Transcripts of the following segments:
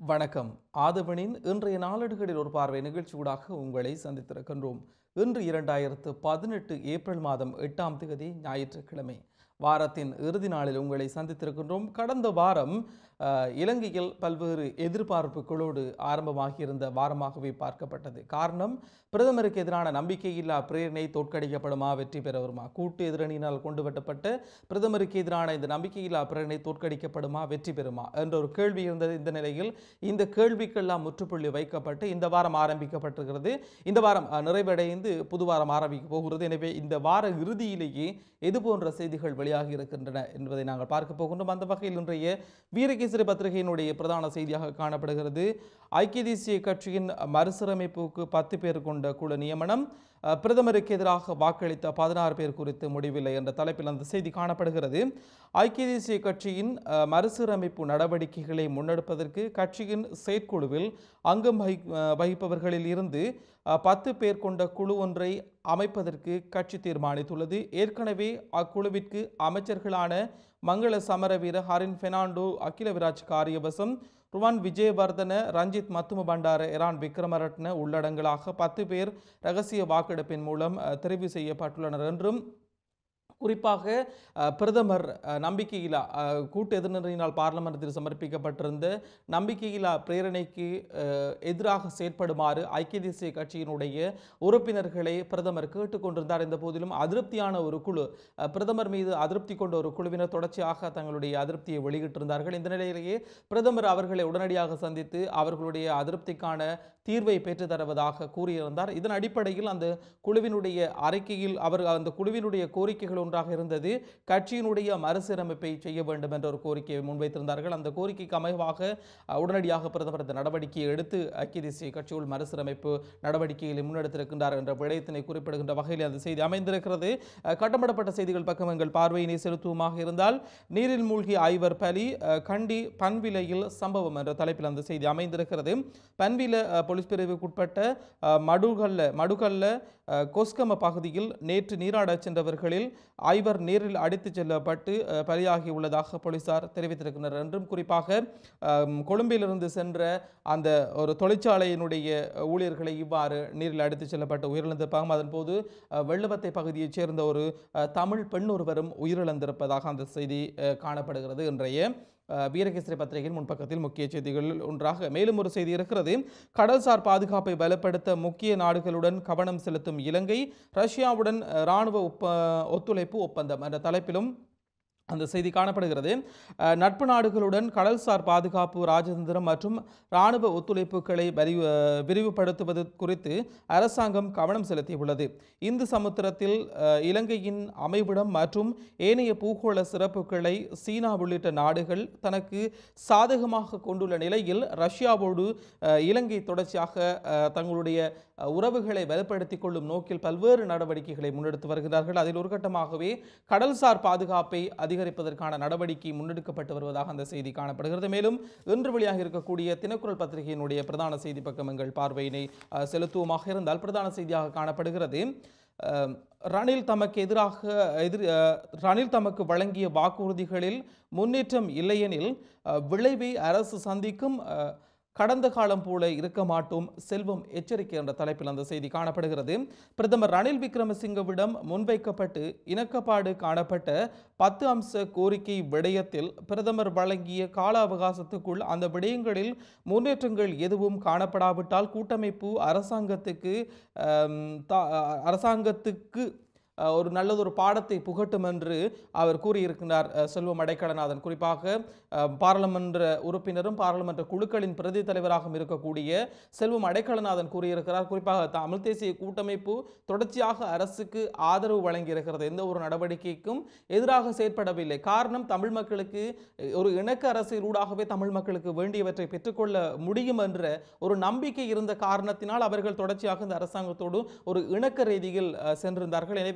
வணக்கம் ஆதவனின் இன்றைய நாளேடுகளில் ஒரு பார்வை நிகழ்ச்சியூடாக உங்களை சந்தித்திருக்கின்றோம் இன்று இரண்டாயிரத்து பதினெட்டு ஏப்ரல் மாதம் எட்டாம் தேதி ஞாயிற்றுக்கிழமை வாரத்தின் இறுதி நாளில் உங்களை சந்தித்திருக்கின்றோம் கடந்த வாரம் அஹ், இலங்கையில் பல்வேறு எதிர்பார்ப்புகளோடு ஆரம்பமாகியிருந்த வாரமாகவே பார்க்கப்பட்டது காரணம் பிரதமருக்கு எதிரான நம்பிக்கையில்லா பிரேரணை தோற்கடிக்கப்படுமா வெற்றி பெற வருமா கூட்டு எதிரணியினால் கொண்டு வரப்பட்ட பிரதமருக்கு எதிரான இந்த நம்பிக்கையில்லா பிரேரணை தோற்கடிக்கப்படுமா வெற்றி பெறுமா என்ற ஒரு கேள்வி இருந்தது இந்த நிலையில் இந்த கேள்விக்கெல்லாம் முற்றுப்புள்ளி வைக்கப்பட்டு இந்த வாரம் ஆரம்பிக்கப்பட்டிருக்கிறது இந்த வாரம் அஹ், நிறைவடைந்து புது வாரம் ஆரம்பிக்க போகிறது எனவே இந்த வார இறுதியிலேயே எது போன்ற செய்திகள் வெளியாகி இருக்கின்றன என்பதை நாங்கள் பார்க்க போகின்றோம் அந்த வகையில் இன்றைய வீரகேசரி பத்திரிகையினுடைய பிரதான செய்தியாக காணப்படுகிறது ஐக்கிய தேசிய கட்சியின் மறுசீரமைப்புக்கு பத்து பேர் கொண்ட குழு நியமனம் அஹ், பிரதமருக்கு எதிராக வாக்களித்த பதினாறு பேர் குறித்து முடிவில்லை என்ற தலைப்பில் அந்த செய்தி காணப்படுகிறது ஐக்கிய தேசிய கட்சியின் அஹ், மறுசீரமைப்பு நடவடிக்கைகளை முன்னெடுப்பதற்கு கட்சியின் செயற்குழுவில் அங்கம் வகி அஹ், வகிப்பவர்களில் இருந்து அஹ், பத்து பேர் கொண்ட குழு ஒன்றை அமைப்பதற்கு கட்சி தீர்மானித்துள்ளது ஏற்கனவே அக்குழுவிற்கு அமைச்சர்களான மங்கள சமரவீர ஹரின் பெர்னாண்டோ அகில விராஜ் காரியவசம் ருவான் விஜயவர்தன ரஞ்சித் மத்தும பண்டார எரான் விக்ரமரட்ன உள்ளடங்களாக பத்து பேர் ரகசிய வாக்கெடுப்பின் மூலம் அஹ், தெரிவு செய்யப்பட்டுள்ளனர் என்றும் குறிப்பாக அஹ், பிரதமர் அஹ், நம்பிக்கையில்லா அஹ், கூட்டு எதிர்நிலையினால் பார்லமெண்டத்தில் சமர்ப்பிக்கப்பட்டிருந்த நம்பிக்கையில்லா பிரேரணைக்கு அஹ், எதிராக செயற்படுமாறு ஐக்கிய தேசிய கட்சியினுடைய உறுப்பினர்களை பிரதமர் கேட்டுக்கொண்டிருந்தார் இந்த போதிலும் அதிருப்தியான ஒரு குழு அஹ், பிரதமர் மீது அதிருப்தி கொண்ட ஒரு குழுவினர் தொடர்ச்சியாக தங்களுடைய அதிருப்தியை வெளியிட்டிருந்தார்கள் இந்த நிலையிலேயே பிரதமர் அவர்களை உடனடியாக சந்தித்து அவர்களுடைய அதிருப்திக்கான தீர்வை பெற்றுத் தருவதாக கூறியிருந்தார் இதன் அடிப்படையில் அந்த குழுவினுடைய அறிக்கையில் அவர் அந்த குழுவினுடைய கோரிக்கைகள் ஒன்றாக இருந்தது கட்சியினுடைய மறுசீரமைப்பை செய்ய வேண்டும் என்ற ஒரு கோரிக்கையை முன்வைத்திருந்தார்கள் அந்த கோரிக்கைக்கு அமைவாக அஹ், உடனடியாக பிரதமர் இந்த நடவடிக்கையை எடுத்து ஐக்கிய தேசிய கட்சியுள் மறுசீரமைப்பு நடவடிக்கைகளை முன்னெடுத்திருக்கின்றார் என்ற விடயத்தினை குறிப்பிடுகின்ற வகையில் அந்த செய்தி அமைந்திருக்கிறது அஹ், கட்டப்படப்பட்ட செய்திகள் பக்கம் எங்கள் பார்வையினை செலுத்துவமாக இருந்தால் நீரில் மூழ்கி ஐவர் பலி அஹ், கண்டி பன்விலையில் சம்பவம் என்ற தலைப்பில் அந்த செய்தி அமைந்திருக்கிறது பன்வில அஹ், போலீஸ் பிரிவுக்குட்பட்ட அஹ், மடுகல்ல மடுகல்ல அஹ், கொஸ்கம பகுதியில் நேற்று நீராடச் சென்றவர்களில் ஐவர் நீரில் அடித்துச் செல்லப்பட்டு அஹ், பலியாகி உள்ளதாக போலீசார் தெரிவித்திருக்கின்றனர் என்றும் குறிப்பாக அஹ், கொழும்பிலிருந்து சென்ற அந்த ஒரு தொழிற்சாலையினுடைய ஊழியர்களை இவ்வாறு நீரில் அடித்துச் செல்லப்பட்டு உயிரிழந்திருப்பாங்க அதன் போது அஹ், வெள்ளவத்தை பகுதியைச் சேர்ந்த ஒரு அஹ், தமிழ் பெண் ஒருவரும் உயிரிழந்திருப்பதாக அந்த செய்தி அஹ், காணப்படுகிறது இன்றைய அஹ், வீரகேசரி பத்திரிகையின் முன்பக்கத்தில் முக்கிய செய்திகளில் ஒன்றாக மேலும் ஒரு செய்தி இருக்கிறது கடல்சார் பாதுகாப்பை பலப்படுத்த முக்கிய நாடுகளுடன் கவனம் செலுத்தும் இலங்கை ரஷ்யாவுடன் அஹ், இராணுவ ஒப்ப ஒத்துழைப்பு ஒப்பந்தம் என்ற தலைப்பிலும் அந்த செய்தி காணப்படுகிறது அஹ், நட்பு நாடுகளுடன் கடல்சார் பாதுகாப்பு ராஜதந்திரம் மற்றும் இராணுவ ஒத்துழைப்புகளை விரிவு அஹ், விரிவுபடுத்துவது குறித்து அரசாங்கம் கவனம் செலுத்தியுள்ளது இந்து சமுத்திரத்தில் அஹ், இலங்கையின் அமைவிடம் மற்றும் ஏனைய பூகோள சிறப்புகளை சீனா உள்ளிட்ட நாடுகள் தனக்கு சாதகமாக கொண்டுள்ள நிலையில் ரஷ்யாவோடு அஹ், இலங்கை தொடர்ச்சியாக அஹ், தங்களுடைய அஹ், உறவுகளை வலுப்படுத்திக் கொள்ளும் நோக்கில் பல்வேறு நடவடிக்கைகளை முன்னெடுத்து வருகிறார்கள் அதில் ஒரு கட்டமாகவே கடல்சார் பாதுகாப்பை அதிகரிப்பதற்கான நடவடிக்கை முன்னெடுக்கப்பட்டு வருவதாக அந்த செய்தி காணப்படுகிறது மேலும் இன்று வெளியாக இருக்கக்கூடிய தினக்குரல் பத்திரிகையினுடைய பிரதான செய்தி பக்கம் எங்கள் பார்வையினை அஹ், செலுத்துவோமாக இருந்தால் பிரதான செய்தியாக காணப்படுகிறது அஹ், ரணில் தமக்கு எதிராக எதிர் அஹ், ரணில் தமக்கு வழங்கிய வாக்குறுதிகளில் முன்னேற்றம் இல்லையெனில் அஹ், விளைவை அரசு சந்திக்கும் அஹ், கடந்த காலம் போல இருக்க மாட்டோம் செல்வம் எச்சரிக்கை என்ற தலைப்பில் அந்த செய்தி காணப்படுகிறது பிரதமர் ரணில் விக்ரமசிங்கவிடம் முன்வைக்கப்பட்டு இணக்கப்பாடு காணப்பட்ட பத்து அம்ச கோரிக்கை விடயத்தில் பிரதமர் வழங்கிய கால அவகாசத்துக்குள் அந்த விடயங்களில் முன்னேற்றங்கள் எதுவும் காணப்படாவிட்டால் கூட்டமைப்பு அரசாங்கத்துக்கு ஆம், தா- அரசாங்கத்துக்கு அஹ், ஒரு நல்லதொரு பாடத்தை புகட்டும் என்று அவர் கூறியிருக்கிறார் அஹ், செல்வம் அடைக்கலநாதன் குறிப்பாக அஹ், பாராளுமன்ற உறுப்பினரும் பாராளுமன்ற குழுக்களின் பிரதி தலைவராகவும் இருக்கக்கூடிய செல்வம் அடைக்கலநாதன் கூறியிருக்கிறார் குறிப்பாக தமிழ் தேசிய கூட்டமைப்பு தொடர்ச்சியாக அரசுக்கு ஆதரவு வழங்கியிருக்கிறது எந்த ஒரு நடவடிக்கைக்கும் எதிராக செயற்படவில்லை காரணம் தமிழ் மக்களுக்கு அஹ், ஒரு இணக்க அரசியலூடாகவே தமிழ் மக்களுக்கு வேண்டியவற்றை பெற்றுக்கொள்ள முடியும் என்ற ஒரு நம்பிக்கை இருந்த காரணத்தினால் அவர்கள் தொடர்ச்சியாக இந்த அரசாங்கத்தோடு ஒரு இணக்க ரீதியில் அஹ், சென்றிருந்தார்கள் எனவே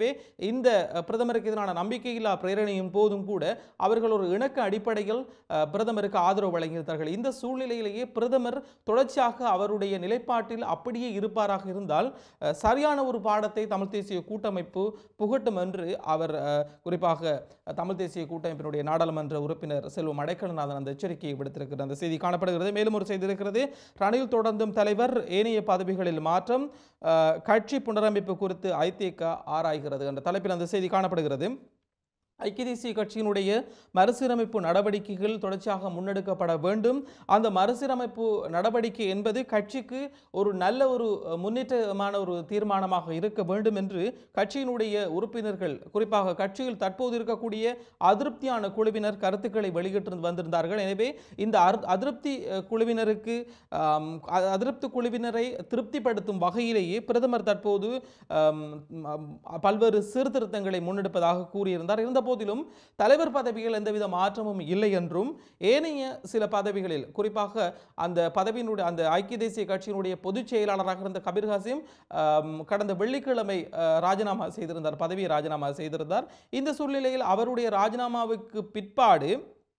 இந்த அஹ், பிரதமருக்கு எதிரான நம்பிக்கையில்லா பிரேரணையின் போதும் கூட அவர்கள் ஒரு இணக்க அடிப்படையில் அஹ், பிரதமருக்கு ஆதரவு வழங்கியிருந்தார்கள் இந்த சூழ்நிலையிலேயே பிரதமர் தொடர்ச்சியாக அவருடைய நிலைப்பாட்டில் அப்படியே இருப்பாராக இருந்தால் அஹ், சரியான ஒரு பாடத்தை தமிழ் தேசிய கூட்டமைப்பு புகட்டும் என்று அவர் அஹ், குறிப்பாக அஹ், தமிழ் தேசிய கூட்டமைப்பினுடைய நாடாளுமன்ற உறுப்பினர் செல்வம் அடைக்கலநாதன் அந்த எச்சரிக்கையை விடுத்திருக்கிறார் அந்த செய்தி காணப்படுகிறது மேலும் ஒரு செய்தி இருக்கிறது ரணில் தொடர்ந்தும் தலைவர் ஏனைய பதவிகளில் மாற்றம் அஹ், கட்சி புனரமைப்பு குறித்து ஐதேக ஆராய்கிறது என்ற தலைப்பில் அந்த செய்தி காணப்படுகிறது ஐக்கிய தேசிய கட்சியினுடைய மறுசீரமைப்பு நடவடிக்கைகள் தொடர்ச்சியாக முன்னெடுக்கப்பட வேண்டும் அந்த மறுசீரமைப்பு நடவடிக்கை என்பது கட்சிக்கு ஒரு நல்ல ஒரு அஹ், முன்னேற்றமான ஒரு தீர்மானமாக இருக்க வேண்டும் என்று கட்சியினுடைய உறுப்பினர்கள் குறிப்பாக கட்சியில் தற்போது இருக்கக்கூடிய அதிருப்தியான குழுவினர் கருத்துக்களை வெளியிட்டு வந்திருந்தார்கள் எனவே இந்த அர்- அதிருப்தி அஹ், குழுவினருக்கு ஆம், அ- அதிருப்தி குழுவினரை திருப்திப்படுத்தும் வகையிலேயே பிரதமர் தற்போது ஆம், ம், பல்வேறு சீர்திருத்தங்களை முன்னெடுப்பதாக கூறியிருந்தார் இருந்த போதிலும் தலைவர் பதவியில் எந்தவித மாற்றமும் இல்லை என்றும் ஏனைய சில பதவிகளில் குறிப்பாக அந்த பதவியினுடைய அந்த ஐக்கிய தேசிய கட்சியினுடைய பொதுச் செயலாளராக இருந்த கபீர் ஹாசிம் ஆம், கடந்த வெள்ளிக்கிழமை அஹ், ராஜினாமா செய்திருந்தார் பதவியை ராஜினாமா செய்திருந்தார் இந்த சூழ்நிலையில் அவருடைய ராஜினாமாவுக்கு பிற்பாடு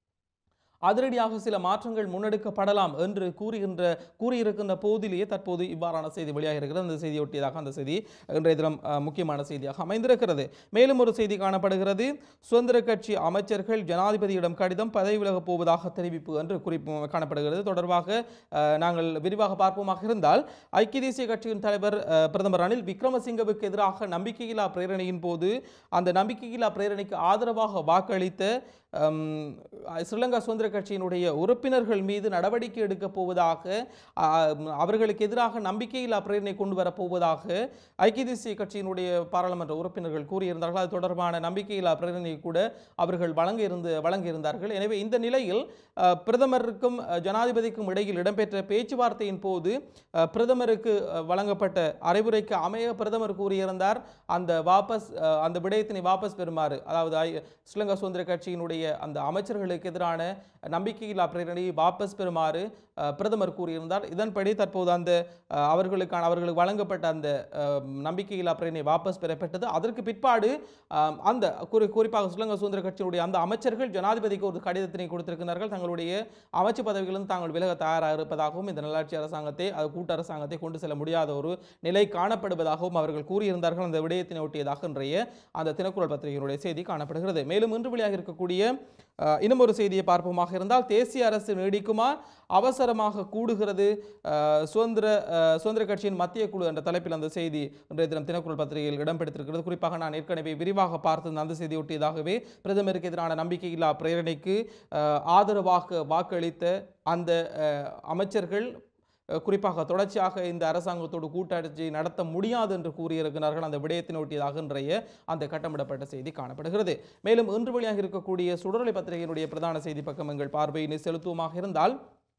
அதிரடியாக சில மாற்றங்கள் முன்னெடுக்கப்படலாம் என்று கூறுகின்ற கூறியிருக்கின்ற போதிலேயே தற்போது இவ்வாறான செய்தி வெளியாக இருக்கிறது அந்த செய்தியை ஒட்டியதாக அந்த செய்தி இன்றைய தினம் அஹ், முக்கியமான செய்தியாக அமைந்திருக்கிறது மேலும் ஒரு செய்தி காணப்படுகிறது சுதந்திர கட்சி அமைச்சர்கள் ஜனாதிபதியிடம் கடிதம் பதவி விலகப் போவதாக தெரிவிப்பு என்று குறிப்பு காணப்படுகிறது தொடர்பாக அஹ், நாங்கள் விரிவாக பார்ப்போமாக இருந்தால் ஐக்கிய தேசிய கட்சியின் தலைவர் அஹ், பிரதமர் ரணில் விக்ரமசிங்கவுக்கு எதிராக நம்பிக்கையில்லா பிரேரணையின் போது அந்த நம்பிக்கையில்லா பிரேரணைக்கு ஆதரவாக வாக்களித்த அம், ஸ்ரீலங்கா சுதந்திர கட்சியினுடைய உறுப்பினர்கள் மீது நடவடிக்கை எடுக்கப் போவதாக ஆ, அவர்களுக்கு எதிராக நம்பிக்கையில்லா பிரேரணை கொண்டு வரப் போவதாக ஐக்கிய தேசிய கட்சியினுடைய பாராளுமன்ற உறுப்பினர்கள் கூறியிருந்தார்கள் அது தொடர்பான நம்பிக்கையில்லா பிரேரணை கூட அவர்கள் வழங்க இருந்து வழங்கியிருந்தார்கள் எனவே இந்த நிலையில் அ, பிரதமருக்கும் அ, ஜனாதிபதிக்கும் இடையில் இடம்பெற்ற பேச்சுவார்த்தையின் போது அ, பிரதமருக்கு அ, வழங்கப்பட்ட அறிவுரைக்கு அமைய பிரதமர் கூறியிருந்தார் அந்த வாபஸ் அ, அந்த விடயத்தினை வாபஸ் பெறுமாறு அதாவது ஐ- ஸ்ரீலங்கா சுதந்திர கட்சியினுடைய அந்த அமைச்சர்களுக்கு எதிரான நம்பிக்கையில்லா பிரேரணையை வாபஸ் பெறுமாறு அ, பிரதமர் கூறியிருந்தார் இதன்படி தற்போது அந்த அ, அவர்களுக்கான அவர்களுக்கு வழங்கப்பட்ட அந்த அ, நம்பிக்கையில்லா பிரேரணை வாபஸ் பெறப்பட்டது அதற்கு பிற்பாடு ஆம், அந்த குறி குறிப்பாக ஸ்ரீலங்கா சுதந்திர கட்சியினுடைய அந்த அமைச்சர்கள் ஜனாதிபதிக்கு ஒரு கடிதத்தினை கொடுத்திருக்கிறார்கள் தங்களுடைய அமைச்சு பதவிகளிலும் தாங்கள் விலக தயாராக இருப்பதாகவும் இந்த நல்லாட்சி அரசாங்கத்தை அது கூட்டு அரசாங்கத்தை கொண்டு செல்ல முடியாத ஒரு நிலை காணப்படுவதாகவும் அவர்கள் கூறியிருந்தார்கள் அந்த விடயத்தினை ஒட்டியதாக இன்றைய அந்த தினக்குரல் பத்திரிகையினுடைய செய்தி காணப்படுகிறது மேலும் இன்று வெளியாக இருக்கக்கூடிய அஹ், இன்னும் ஒரு செய்தியை பார்ப்போமாக இருந்தால் தேசிய அரசு நீடிக்குமா அவசரமாக கூடுகிறது அஹ், சுதந்திர அஹ், சுதந்திர கட்சியின் மத்திய குழு என்ற தலைப்பில் அந்த செய்தி இன்றைய தினம் தினக்குரல் பத்திரிகையில் இடம்பெற்றிருக்கிறது குறிப்பாக நான் ஏற்கனவே விரிவாக பார்த்து அந்த செய்தி ஒட்டியதாகவே பிரதமருக்கு எதிரான நம்பிக்கையில்லா பிரேரணைக்கு அஹ், ஆதரவாக வாக்களித்த அந்த அஹ், அமைச்சர்கள் அஹ், குறிப்பாக தொடர்ச்சியாக இந்த அரசாங்கத்தோடு கூட்டாட்சி நடத்த முடியாது என்று கூறியிருக்கிறார்கள் அந்த விடயத்தினை ஒட்டியதாக இன்றைய அந்த கட்டமிடப்பட்ட செய்தி காணப்படுகிறது மேலும் இன்று வெளியாக இருக்கக்கூடிய சுடரொளி பத்திரிகையினுடைய பிரதான செய்தி பக்கம் எங்கள் பார்வையினை செலுத்துவமாக இருந்தால்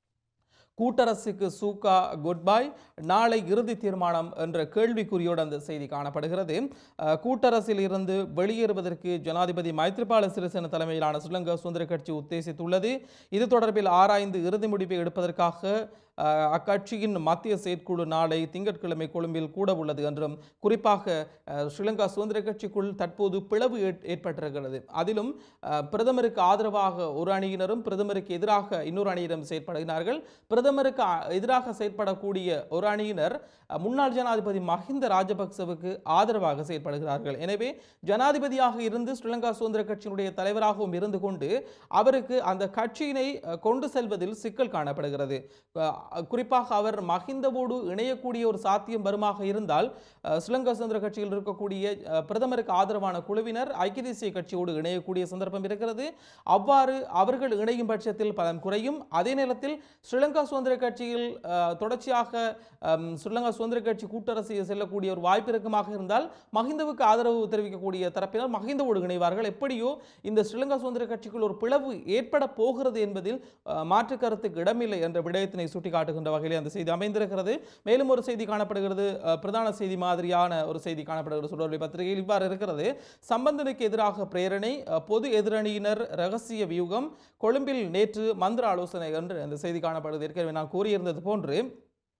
கூட்டரசுக்கு சூக்கா குட் பை நாளை இறுதி தீர்மானம் என்ற கேள்விக்குறியோடு அந்த செய்தி காணப்படுகிறது அஹ், கூட்டரசில் இருந்து வெளியேறுவதற்கு ஜனாதிபதி மைத்ரிபால சிறிசேன தலைமையிலான ஸ்ரீலங்கா சுதந்திர கட்சி உத்தேசித்துள்ளது இது தொடர்பில் ஆராய்ந்து இறுதி முடிவை எடுப்பதற்காக அஹ், அக்கட்சியின் மத்திய செயற்குழு நாளை திங்கட்கிழமை கொழும்பில் கூட உள்ளது என்றும் குறிப்பாக அஹ், ஸ்ரீலங்கா சுதந்திர கட்சிக்குள் தற்போது பிளவு ஏற்- ஏற்பட்டிருக்கிறது அதிலும் அஹ், பிரதமருக்கு ஆதரவாக ஒரு அணியினரும் பிரதமருக்கு எதிராக இன்னொரு அணியினரும் செயற்படுகிறார்கள் பிரதமருக்கு அ- எதிராக செயற்படக்கூடிய ஒரு அணியினர் அஹ், முன்னாள் ஜனாதிபதி மஹிந்த ராஜபக்சவுக்கு ஆதரவாக செயற்படுகிறார்கள் எனவே ஜனாதிபதியாக இருந்து ஸ்ரீலங்கா சுதந்திர கட்சியினுடைய தலைவராகவும் இருந்து கொண்டு அவருக்கு அந்த கட்சியினை அஹ், கொண்டு செல்வதில் சிக்கல் காணப்படுகிறது அஹ், குறிப்பாக அவர் மஹிந்தவோடு இணையக்கூடிய ஒரு சாத்தியம் வருமாக இருந்தால் அஹ், ஸ்ரீலங்கா சுதந்திர கட்சியில் இருக்கக்கூடிய அஹ், பிரதமருக்கு ஆதரவான குழுவினர் ஐக்கிய தேசிய கட்சியோடு இணையக்கூடிய சந்தர்ப்பம் இருக்கிறது அவ்வாறு அவர்கள் இணையும் பட்சத்தில் பலன் குறையும் அதே நேரத்தில் ஸ்ரீலங்கா சுதந்திர கட்சியில் அஹ், தொடர்ச்சியாக அம், ஸ்ரீலங்கா சுதந்திர கட்சி கூட்டரசு செல்லக்கூடிய ஒரு வாய்ப்பு இருக்குமாக இருந்தால் மஹிந்தவுக்கு ஆதரவு தெரிவிக்கக்கூடிய தரப்பினர் மஹிந்தவோடு இணைவார்கள் எப்படியோ இந்த ஸ்ரீலங்கா சுதந்திர கட்சிக்குள் ஒரு பிளவு ஏற்பட போகிறது என்பதில் அஹ், மாற்று கருத்துக்கு இடமில்லை என்ற விடயத்தினை சுட்டிக்காட்டுகின்ற வகையில் அந்த செய்தி அமைந்திருக்கிறது மேலும் ஒரு செய்தி காணப்படுகிறது அஹ், பிரதான செய்தி மாதிரியான ஒரு செய்தி காணப்படுகிறது சுடர்வை பத்திரிகையில் இவ்வாறு இருக்கிறது சம்பந்தனுக்கு எதிராக பிரேரணை அஹ், பொது எதிரணியினர் ரகசிய வியூகம் கொழும்பில் நேற்று மந்திர ஆலோசனை என்று அந்த செய்தி காணப்படுகிறது ஏற்கனவே நான் கூறியிருந்தது போன்று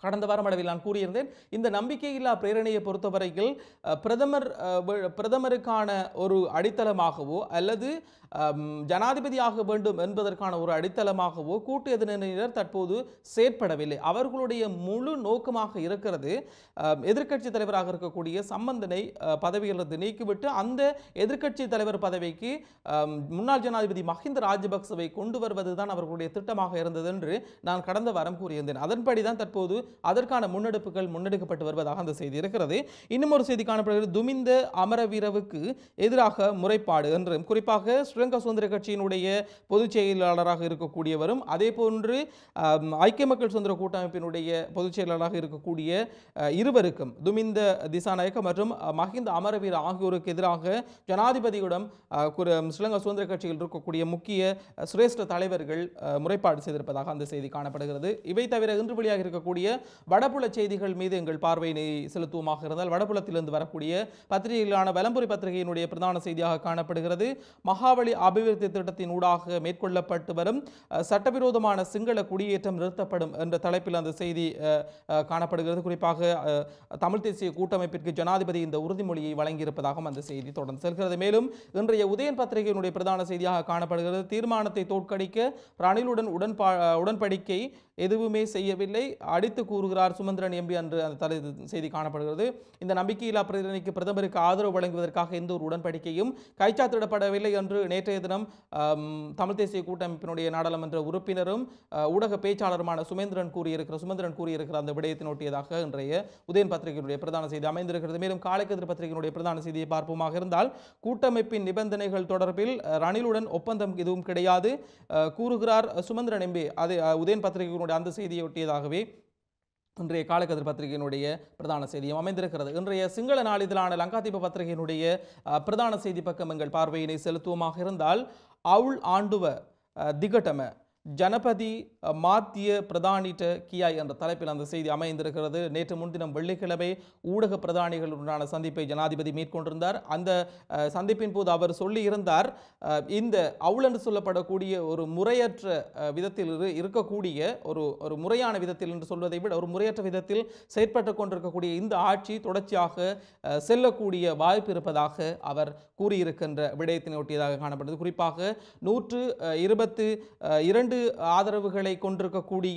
கடந்த வாரம் அளவில் நான் கூறியிருந்தேன் இந்த நம்பிக்கையில்லா பிரேரணையை பொறுத்தவரையில் அஹ், பிரதமர் அஹ், வே- பிரதமருக்கான ஒரு அடித்தளமாகவோ அல்லது அம், ஜனாதிபதியாக வேண்டும் என்பதற்கான ஒரு அடித்தளமாகவோ கூட்டு எதிரினர் தற்போது செயற்படவில்லை அவர்களுடைய முழு நோக்கமாக இருக்கிறது எதிர்க்கட்சி தலைவராக இருக்கக்கூடிய சம்பந்தனை அஹ், பதவியிலிருந்து நீக்கிவிட்டு அந்த எதிர்க்கட்சி தலைவர் பதவிக்கு அம், முன்னாள் ஜனாதிபதி மஹிந்த ராஜபக்சவை கொண்டு வருவதுதான் அவர்களுடைய திட்டமாக இருந்தது என்று நான் கடந்த வாரம் கூறியிருந்தேன் அதன்படி தான் தற்போது அதற்கான முன்னெடுப்புகள் முன்னெடுக்கப்பட்டு வருவதாக அந்த செய்தி இருக்கிறது இன்னும் ஒரு செய்தி காணப்படுகிறது துமிந்த அமரவீரவுக்கு எதிராக முறைப்பாடு என்று குறிப்பாக ஸ்ரீலங்கா சுதந்திர கட்சியினுடைய பொதுச் செயலாளராக இருக்கக்கூடியவரும் அதே போன்று ஆம், ஐக்கிய மக்கள் சுதந்திர கூட்டமைப்பினுடைய பொதுச் செயலாளராக இருக்கக்கூடிய அஹ், இருவருக்கும் துமிந்த திசாநாயக்க மற்றும் அஹ், மஹிந்த அமரவீர ஆகியோருக்கு எதிராக ஜனாதிபதியிடம் அஹ், குரு- ஸ்ரீலங்கா சுதந்திர கட்சியில் இருக்கக்கூடிய முக்கிய அஹ், சிரேஷ்ட தலைவர்கள் அஹ், முறைப்பாடு செய்திருப்பதாக அந்த செய்தி காணப்படுகிறது இவை தவிர இன்று வெளியாக இருக்கக்கூடிய வடபுல செய்திகள் மீது எங்கள் பார்வையினை செலுத்துவோமாக இருந்தால் வடபுலத்திலிருந்து வரக்கூடிய பத்திரிகைகளான வலம்புரி பத்திரிகையினுடைய பிரதான செய்தியாக காணப்படுகிறது மகாவலி அபிவிருத்தி திட்டத்தின் ஊடாக மேற்கொள்ளப்பட்டு வரும் அஹ், சட்டவிரோதமான சிங்கள குடியேற்றம் நிறுத்தப்படும் என்ற தலைப்பில் அந்த செய்தி அஹ், அஹ், காணப்படுகிறது குறிப்பாக அஹ், தமிழ் தேசிய கூட்டமைப்பிற்கு ஜனாதிபதி இந்த உறுதிமொழியை வழங்கியிருப்பதாகவும் அந்த செய்தி தொடர்ந்து செல்கிறது மேலும் இன்றைய உதயன் பத்திரிகையினுடைய பிரதான செய்தியாக காணப்படுகிறது தீர்மானத்தை தோற்கடிக்க ரணிலுடன் உடன்பா உடன்படிக்கை எதுவுமே செய்யவில்லை அடித்து கூறுகிறார் சுமந்திரன் எம்பி என்று அந்த தலை செய்தி காணப்படுகிறது இந்த நம்பிக்கையில்லா பிரேரணைக்கு பிரதமருக்கு ஆதரவு வழங்குவதற்காக எந்த ஒரு உடன்படிக்கையும் கைச்சாத்திடப்படவில்லை என்று நேற்றைய தினம் ஆம், தமிழ் தேசிய கூட்டமைப்பினுடைய நாடாளுமன்ற உறுப்பினரும் அஹ், ஊடக பேச்சாளருமான சுமேந்திரன் கூறியிருக்கிற சுமந்திரன் கூறியிருக்கிற அந்த விடயத்தை நோட்டியதாக இன்றைய உதயன் பத்திரிகையினுடைய பிரதான செய்தி அமைந்திருக்கிறது மேலும் காலைக்கதிர் பத்திரிகையினுடைய பிரதான செய்தியை பார்ப்போமாக இருந்தால் கூட்டமைப்பின் நிபந்தனைகள் தொடர்பில் அஹ், ரணிலுடன் ஒப்பந்தம் எதுவும் கிடையாது அஹ், கூறுகிறார் சுமந்திரன் எம்பி அது அஹ், உதயன் பத்திரிகையினுடைய அந்த செய்தியை ஒட்டியதாகவே இன்றைய காலக்கதிர் பத்திரிகையினுடைய பிரதான செய்தியும் அமைந்திருக்கிறது இன்றைய சிங்கள நாளிதழான லங்காதீப பத்திரிகையினுடைய அஹ், பிரதான செய்தி பக்கம் எங்கள் பார்வையினை செலுத்துவோமாக இருந்தால் அவுள் ஆண்டுவ அஹ், திகட்டம ஜனபதி அஹ், மாத்திய பிரதானிட்ட கியாய் என்ற தலைப்பில் அந்த செய்தி அமைந்திருக்கிறது நேற்று முன்தினம் வெள்ளிக்கிழமை ஊடக பிரதானிகளுடனான சந்திப்பை ஜனாதிபதி மேற்கொண்டிருந்தார் அந்த அஹ், சந்திப்பின் போது அவர் சொல்லியிருந்தார் அஹ், இந்த அவுள் என்று சொல்லப்படக்கூடிய ஒரு முறையற்ற அஹ், விதத்தில் இரு- இருக்கக்கூடிய ஒரு ஒரு முறையான விதத்தில் என்று சொல்வதை விட ஒரு முறையற்ற விதத்தில் செயற்பட்டு கொண்டிருக்கக்கூடிய இந்த ஆட்சி தொடர்ச்சியாக அஹ், செல்லக்கூடிய வாய்ப்பு இருப்பதாக அவர் கூறியிருக்கின்ற விடயத்தினை ஒட்டியதாக காணப்படுது குறிப்பாக நூற்று அஹ், இருபத்து அஹ், இரண்டு ஆதரவுகளை கொண்டிருக்கக்கூடிய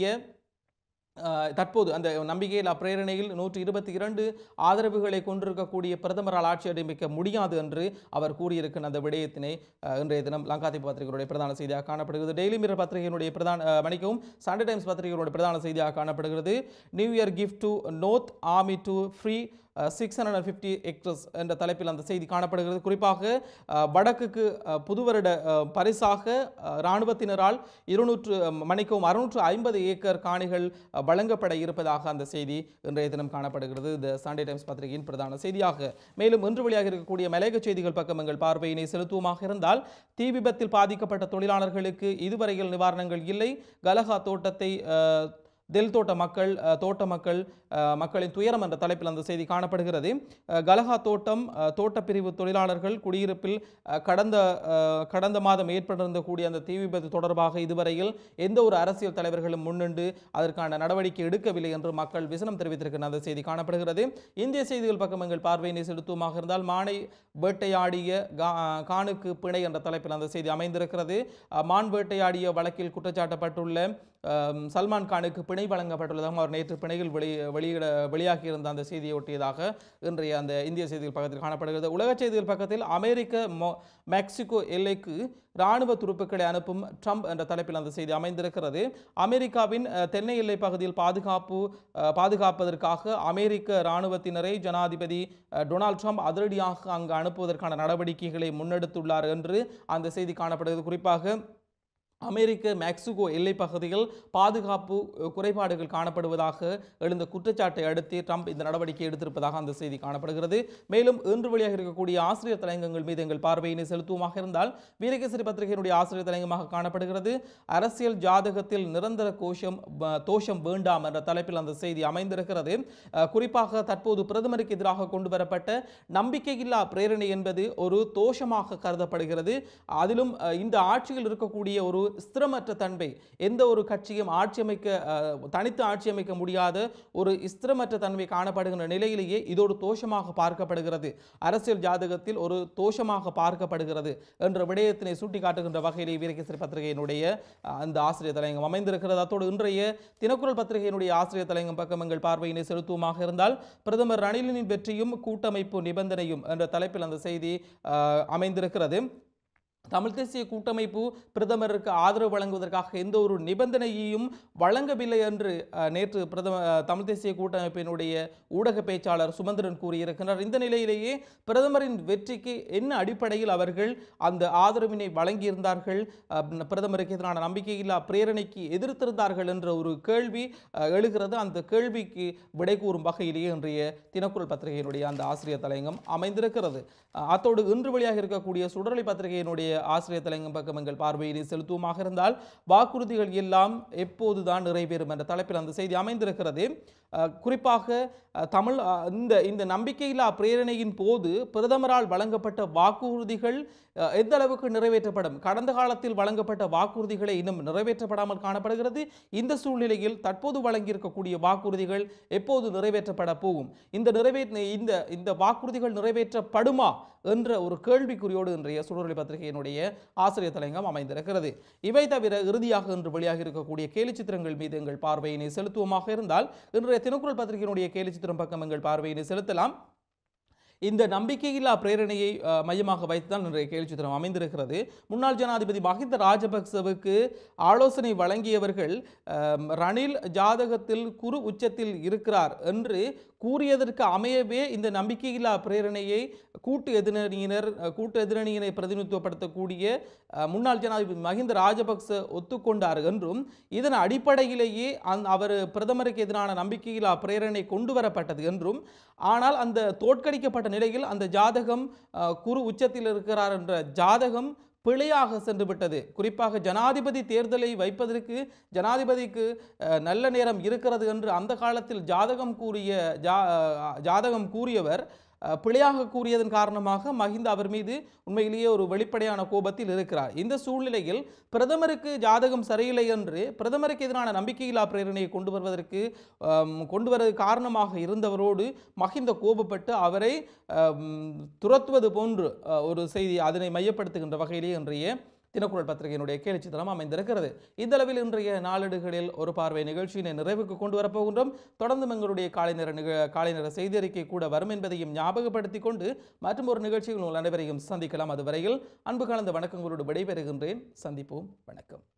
அஹ், தற்போது அந்த நம்பிக்கையில் பிரேரணையில் நூற்றி இருபத்தி இரண்டு ஆதரவுகளை கொண்டிருக்கக்கூடிய பிரதமரால் ஆட்சி அமைக்க முடியாது என்று அவர் கூறியிருக்கின்ற அந்த விடயத்தினை அஹ், இன்றைய தினம் லங்காதீப் பத்திரிகையுடைய பிரதான செய்தியாக காணப்படுகிறது டெய்லி மிரர் பத்திரிகையினுடைய பிரதான அஹ், மன்னிக்கவும் சண்டே டைம்ஸ் பத்திரிகையினுடைய பிரதான செய்தியாக காணப்படுகிறது new year gift to north army to free six hundred and fifty hectares என்ற தலைப்பில் அந்த செய்தி காணப்படுகிறது குறிப்பாக அஹ், வடக்குக்கு அஹ், புதுவருட அஹ், பரிசாக அஹ், இராணுவத்தினரால் இருநூற்று மணிக்கவும் அறுநூற்று ஐம்பது ஏக்கர் காணிகள் அஹ், வழங்கப்பட இருப்பதாக அந்த செய்தி இன்றைய தினம் காணப்படுகிறது த சண்டே டைம்ஸ் பத்திரிகையின் பிரதான செய்தியாக மேலும் இன்று வெளியாக இருக்கக்கூடிய மலையக செய்திகள் பக்கம் எங்கள் பார்வையினை செலுத்துவோமாக இருந்தால் தீ விபத்தில் பாதிக்கப்பட்ட தொழிலாளர்களுக்கு இதுவரையில் நிவாரணங்கள் இல்லை கலகா தோட்டத்தை அஹ், தெல் தோட்ட மக்கள் அஹ், தோட்ட மக்கள் அஹ், மக்களின் துயரம் என்ற தலைப்பில் அந்த செய்தி காணப்படுகிறது அஹ், கலகா தோட்டம் அஹ், தோட்டப்பிரிவு தொழிலாளர்கள் குடியிருப்பில் அஹ், கடந்த அஹ், கடந்த மாதம் ஏற்பட்டிருந்த கூடிய அந்த தீ விபத்து தொடர்பாக இதுவரையில் எந்த ஒரு அரசியல் தலைவர்களும் முன்னின்று அதற்கான நடவடிக்கை எடுக்கவில்லை என்று மக்கள் விசனம் தெரிவித்திருக்கின்ற அந்த செய்தி காணப்படுகிறது இந்திய செய்திகள் பக்கம் எங்கள் பார்வையினை செலுத்துவமாக இருந்தால் மானை வேட்டையாடிய கா- கானுக்கு பிணை என்ற தலைப்பில் அந்த செய்தி அமைந்திருக்கிறது அஹ், மான் வேட்டையாடிய வழக்கில் குற்றச்சாட்டப்பட்டுள்ள அஹ், சல்மான் கானுக்கு பிணை வழங்கப்பட்டுள்ளதாகவும் அவர் நேற்று பிணையில் வெளி வெளியிட வெளியாகியிருந்த அந்த செய்தியை ஒட்டியதாக இன்றைய அந்த இந்திய செய்திகள் பக்கத்தில் காணப்படுகிறது உலக செய்திகள் பக்கத்தில் அமெரிக்க மொ- மெக்சிகோ எல்லைக்கு இராணுவ துருப்புக்களை அனுப்பும் ட்ரம்ப் என்ற தலைப்பில் அந்த செய்தி அமைந்திருக்கிறது அமெரிக்காவின் அஹ், தென்னை எல்லை பகுதியில் பாதுகாப்பு அஹ், பாதுகாப்பதற்காக அமெரிக்க இராணுவத்தினரை ஜனாதிபதி அஹ், டொனால்ட் ட்ரம்ப் அதிரடியாக அங்கு அனுப்புவதற்கான நடவடிக்கைகளை முன்னெடுத்துள்ளார் என்று அந்த செய்தி காணப்படுகிறது குறிப்பாக அமெரிக்க மெக்சிகோ எல்லைப் பகுதியில் பாதுகாப்பு அஹ், குறைபாடுகள் காணப்படுவதாக எழுந்த குற்றச்சாட்டை அடுத்து ட்ரம்ப் இந்த நடவடிக்கை எடுத்திருப்பதாக அந்த செய்தி காணப்படுகிறது மேலும் இன்று வெளியாக இருக்கக்கூடிய ஆசிரியர் தலையங்கங்கள் மீது எங்கள் பார்வையினை செலுத்துவமாக இருந்தால் வீரகேசரி பத்திரிகையினுடைய ஆசிரியர் தலையங்கமாக காணப்படுகிறது அரசியல் ஜாதகத்தில் நிரந்தர கோஷம் வ- தோஷம் வேண்டாம் என்ற தலைப்பில் அந்த செய்தி அமைந்திருக்கிறது அஹ், குறிப்பாக தற்போது பிரதமருக்கு எதிராக கொண்டு வரப்பட்ட நம்பிக்கையில்லா பிரேரணை என்பது ஒரு தோஷமாக கருதப்படுகிறது அதிலும் அஹ், இந்த ஆட்சியில் இருக்கக்கூடிய ஒரு ஸ்திரமற்ற தன்மை எந்த ஒரு கட்சியும் ஆட்சி அமைக்க அஹ், தனித்து ஆட்சி அமைக்க முடியாத ஒரு ஸ்திரமற்ற தன்மை காணப்படுகின்ற நிலையிலேயே இது ஒரு தோஷமாக பார்க்கப்படுகிறது அரசியல் ஜாதகத்தில் ஒரு தோஷமாக பார்க்கப்படுகிறது என்ற விடயத்தினை சுட்டிக்காட்டுகின்ற வகையிலே வீரகேசரி பத்திரிகையினுடைய அஹ், அந்த ஆசிரியர் தலையங்கம் அமைந்திருக்கிறது அத்தோடு இன்றைய தினக்குரல் பத்திரிகையினுடைய ஆசிரியர் தலையங்கம் பக்கம் எங்கள் பார்வையினை செலுத்துவோமாக இருந்தால் பிரதமர் ரணிலின் வெற்றியும் கூட்டமைப்பு நிபந்தனையும் என்ற தலைப்பில் அந்த செய்தி அஹ், அமைந்திருக்கிறது தமிழ் தேசிய கூட்டமைப்பு பிரதமருக்கு ஆதரவு வழங்குவதற்காக எந்த ஒரு நிபந்தனையையும் வழங்கவில்லை என்று அஹ், நேற்று பிரதம அஹ், தமிழ் தேசிய கூட்டமைப்பினுடைய ஊடக பேச்சாளர் சுமந்திரன் கூறியிருக்கிறார் இந்த நிலையிலேயே பிரதமரின் வெற்றிக்கு என்ன அடிப்படையில் அவர்கள் அந்த ஆதரவினை வழங்கியிருந்தார்கள் அஹ், பிரதமருக்கு எதிரான நம்பிக்கையில்லா பிரேரணைக்கு எதிர்த்திருந்தார்கள் என்ற ஒரு கேள்வி அஹ், எழுகிறது அந்த கேள்விக்கு விடை கூறும் வகையிலேயே இன்றைய தினக்குரல் பத்திரிகையினுடைய அந்த ஆசிரியர் தலையங்கம் அமைந்திருக்கிறது அஹ், அத்தோடு இன்று வெளியாக இருக்கக்கூடிய சுடரொளி பத்திரிகையினுடைய ஆசிரியர் தலையங்கம் பக்கம் எங்கள் பார்வையினை செலுத்துவோமாக இருந்தால் வாக்குறுதிகள் எல்லாம் எப்போதுதான் நிறைவேறும் என்ற தலைப்பில் அந்த செய்தி அமைந்திருக்கிறது அஹ், குறிப்பாக அஹ், தமிழ் அஹ், இந்த இந்த நம்பிக்கையில்லா பிரேரணையின் போது பிரதமரால் வழங்கப்பட்ட வாக்குறுதிகள் அஹ், எந்த அளவுக்கு நிறைவேற்றப்படும் கடந்த காலத்தில் வழங்கப்பட்ட வாக்குறுதிகளை இன்னும் நிறைவேற்றப்படாமல் காணப்படுகிறது இந்த சூழ்நிலையில் தற்போது வழங்கியிருக்கக்கூடிய வாக்குறுதிகள் எப்போது நிறைவேற்றப்பட போகும் இந்த நிறைவே இந்த இந்த வாக்குறுதிகள் நிறைவேற்றப்படுமா என்ற ஒரு கேள்விக்குறியோடு இன்றைய சுடரொளி பத்திரிகையினுடைய ஆசிரியர் தலையங்கம் அமைந்திருக்கிறது இவை தவிர இறுதியாக இன்று வெளியாக இருக்கக்கூடிய கேலி சித்திரங்கள் மீது எங்கள் பார்வையினை செலுத்துவோமாக இருந்தால் இன்றைய தினக்குரல் பத்திரிகையினுடைய கேலி சித்திரம் பக்கம் எங்கள் பார்வையினை செலுத்தலாம் இந்த நம்பிக்கையில்லா பிரேரணையை அஹ், மையமாக வைத்துதான் இன்றைய கேள்வி சித்திரம் அமைந்திருக்கிறது முன்னாள் ஜனாதிபதி மஹிந்த ராஜபக்சவுக்கு ஆலோசனை வழங்கியவர்கள் அஹ், ரணில் ஜாதகத்தில் குரு உச்சத்தில் இருக்கிறார் என்று கூறியதற்கு அமையவே இந்த நம்பிக்கையில்லா பிரேரணையை கூட்டு எதிரணியினர் அஹ், கூட்டு எதிரணியினை பிரதிநிதித்துவப்படுத்தக்கூடிய அஹ், முன்னாள் ஜனாதிபதி மஹிந்த ராஜபக்ச ஒத்துக்கொண்டார் என்றும் இதன் அடிப்படையிலேயே அந் அவர் பிரதமருக்கு எதிரான நம்பிக்கையில்லா பிரேரணை கொண்டு வரப்பட்டது என்றும் ஆனால் அந்த தோற்கடிக்கப்பட்ட நிலையில் அந்த ஜாதகம் அஹ், குரு உச்சத்தில் இருக்கிறார் என்ற ஜாதகம் பிழையாக சென்று விட்டது குறிப்பாக ஜனாதிபதி தேர்தலை வைப்பதற்கு ஜனாதிபதிக்கு அஹ், நல்ல நேரம் இருக்கிறது என்று அந்த காலத்தில் ஜாதகம் கூறிய ஜா அஹ், ஜாதகம் கூறியவர் அஹ், பிழையாக கூறியதன் காரணமாக மஹிந்த அவர் மீது உண்மையிலேயே ஒரு வெளிப்படையான கோபத்தில் இருக்கிறார் இந்த சூழ்நிலையில் பிரதமருக்கு ஜாதகம் சரியில்லை என்று பிரதமருக்கு எதிரான நம்பிக்கையில்லா பிரேரணையை கொண்டு வருவதற்கு ஆம், கொண்டு வர காரணமாக இருந்தவரோடு மஹிந்த கோபப்பட்டு அவரை ஆம், துரத்துவது போன்று அஹ், ஒரு செய்தி அதனை மையப்படுத்துகின்ற வகையிலே இன்றைய தினக்குரல் பத்திரிகையினுடைய கேலி சித்திரம் அமைந்திருக்கிறது இந்த அளவில் இன்றைய நாளேடுகளில் ஒரு பார்வை நிகழ்ச்சியினை நிறைவுக்கு கொண்டு வரப்போகின்றோம் தொடர்ந்து எங்களுடைய காலை நேர நிக காலை நேர செய்தி அறிக்கை கூட வரும் என்பதையும் ஞாபகப்படுத்திக் கொண்டு மற்றும் ஒரு நிகழ்ச்சியில் உங்கள் அனைவரையும் சந்திக்கலாம் அதுவரையில் அன்பு கலந்த வணக்கங்களோடு விடைபெறுகின்றேன் சந்திப்போம் வணக்கம்